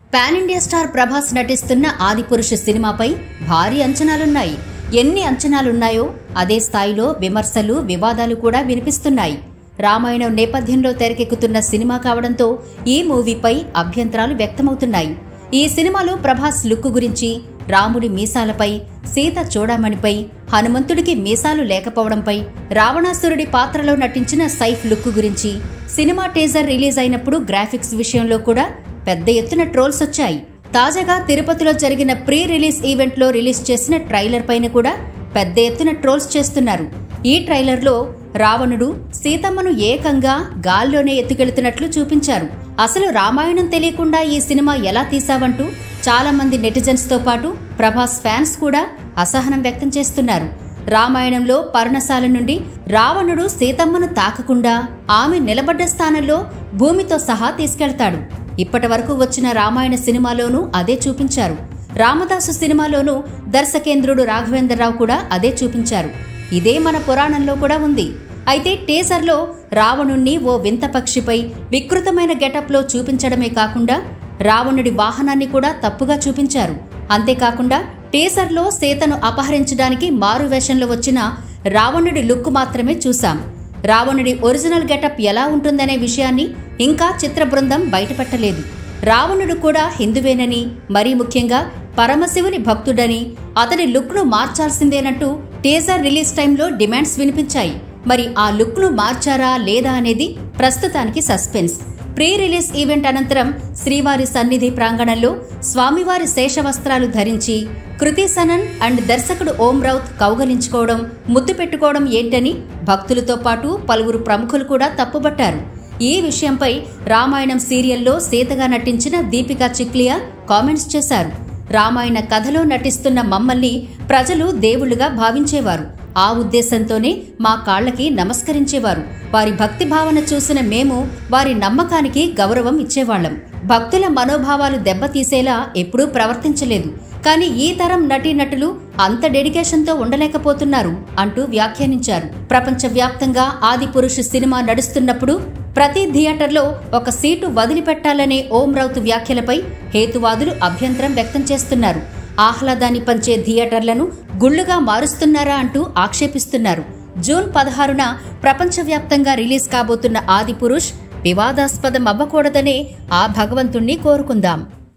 pan India star Prabhas నటిస్తున్న ఆదిపురుష సినిమాపై భారీ అంచనాలున్నాయి ఎన్ని అంచనాలున్నాయో అదే స్థాయిలో విమర్శలు వివాదాలు కూడా వినిపిస్తున్నాయి రామాయణం నేపథ్యంలో తెరకెక్కుతున్న సినిమా కావడంతో ఈ మూవీపై అభ్యంతరాలు వ్యక్తమవుతున్నాయి ఈ సినిమాలో ప్రభాస్ లుక్ గురించి రాముడి మీసాలపై సీత చూడమణిపై హనుమంతుడికి మీసాలు లేకపోవడంపై రావణాసురుడి పాత్రలో నటించిన సైఫ్ లుక్ గురించి సినిమా టీజర్ రిలీజ్ అయినప్పుడు గ్రాఫిక్స్ విషయంలో కూడా పెద్ద ఎత్తున ట్రోల్స్ వచ్చాయి తాజాగా తిరుపతిలో జరిగిన ప్రీ రిలీజ్ ఈవెంట్లో రిలీజ్ చేసిన ట్రైలర్ పైన కూడా పెద్ద ఎత్తున ట్రోల్స్ చేస్తున్నారు ఈ ట్రైలర్లో రావణుడు సీతమ్మను ఏకంగా గాల్లోనే ఎత్తుకెళ్తున్నట్లు చూపించారు అసలు రామాయణం తెలియకుండా ఈ సినిమా ఎలా తీసావంటూ చాలా మంది నెటిజన్స్ తో పాటు ప్రభాస్ ఫ్యాన్స్ కూడా అసహనం వ్యక్తం చేస్తున్నారు రామాయణంలో పర్ణశాల నుండి రావణుడు సీతమ్మను తాకకుండా ఆమె నిలబడ్డ స్థానంలో భూమితో సహా తీసుకెళ్తాడు ఇప్పటి వరకు వచ్చిన రామాయణ సినిమాలోనూ అదే చూపించారు రామదాసు సినిమాలోనూ దర్శకేంద్రుడు రాఘవేంద్రరావు కూడా అదే చూపించారు ఇదే మన పురాణంలో కూడా ఉంది అయితే టీజర్లో రావణుణ్ణి ఓ వింత పక్షిపై వికృతమైన గెటప్లో చూపించడమే కాకుండా రావణుడి వాహనాన్ని కూడా తప్పుగా చూపించారు అంతేకాకుండా టీజర్లో సీతను అపహరించడానికి మారు వేషంలో వచ్చిన రావణుడి లుక్ మాత్రమే చూశాం రావణుడి ఒరిజినల్ గెటప్ ఎలా ఉంటుందనే విషయాన్ని ఇంకా చిత్ర బృందం బయటపెట్టలేదు రావణుడు కూడా హిందువేనని మరీ ముఖ్యంగా పరమశివుని భక్తుడని అతని లుక్ను మార్చాల్సిందేనంటూ టీజర్ రిలీజ్ టైంలో డిమాండ్స్ వినిపించాయి మరి ఆ లుక్ను మార్చారా లేదా అనేది ప్రస్తుతానికి సస్పెన్స్ ప్రీ రిలీజ్ ఈవెంట్ అనంతరం శ్రీవారి సన్నిధి ప్రాంగణంలో స్వామివారి శేషవస్త్రాలు ధరించి కృతి సనన్ అండ్ దర్శకుడు ఓం రౌత్ కౌగలించుకోవడం ముద్దు పెట్టుకోవడం ఏంటని భక్తులతో పాటు పలువురు ప్రముఖులు కూడా తప్పుబట్టారు ఈ విషయంపై రామాయణం సీరియల్లో సీతగా నటించిన దీపికా చిక్లియా కామెంట్స్ చేశారు రామాయణ కథలో నటిస్తున్న మమ్మల్ని ప్రజలు దేవుళ్లుగా భావించేవారు ఆ ఉద్దేశంతోనే మా కాళ్లకి నమస్కరించేవారు వారి భక్తి భావన చూసిన మేము వారి నమ్మకానికి గౌరవం ఇచ్చేవాళ్లం భక్తుల మనోభావాలు దెబ్బతీసేలా ఎప్పుడూ ప్రవర్తించలేదు కానీ ఈ తరం నటీనటులు అంత డెడికేషన్తో ఉండలేకపోతున్నారు అంటూ వ్యాఖ్యానించారు ప్రపంచవ్యాప్తంగా ఆదిపురుషు సినిమా నడుస్తున్నప్పుడు ప్రతి థియేటర్లో ఒక సీటు వదిలిపెట్టాలనే ఓం రౌత్ వ్యాఖ్యలపై హేతువాదులు అభ్యంతరం వ్యక్తం చేస్తున్నారు ఆహ్లాదాన్ని పంచే థియేటర్లను గుళ్లుగా మారుస్తున్నారా అంటూ ఆక్షేపిస్తున్నారు జూన్ పదహారున ప్రపంచవ్యాప్తంగా రిలీజ్ కాబోతున్న ఆదిపురుష్ వివాదాస్పదం అవ్వకూడదనే ఆ భగవంతుణ్ణి కోరుకుందాం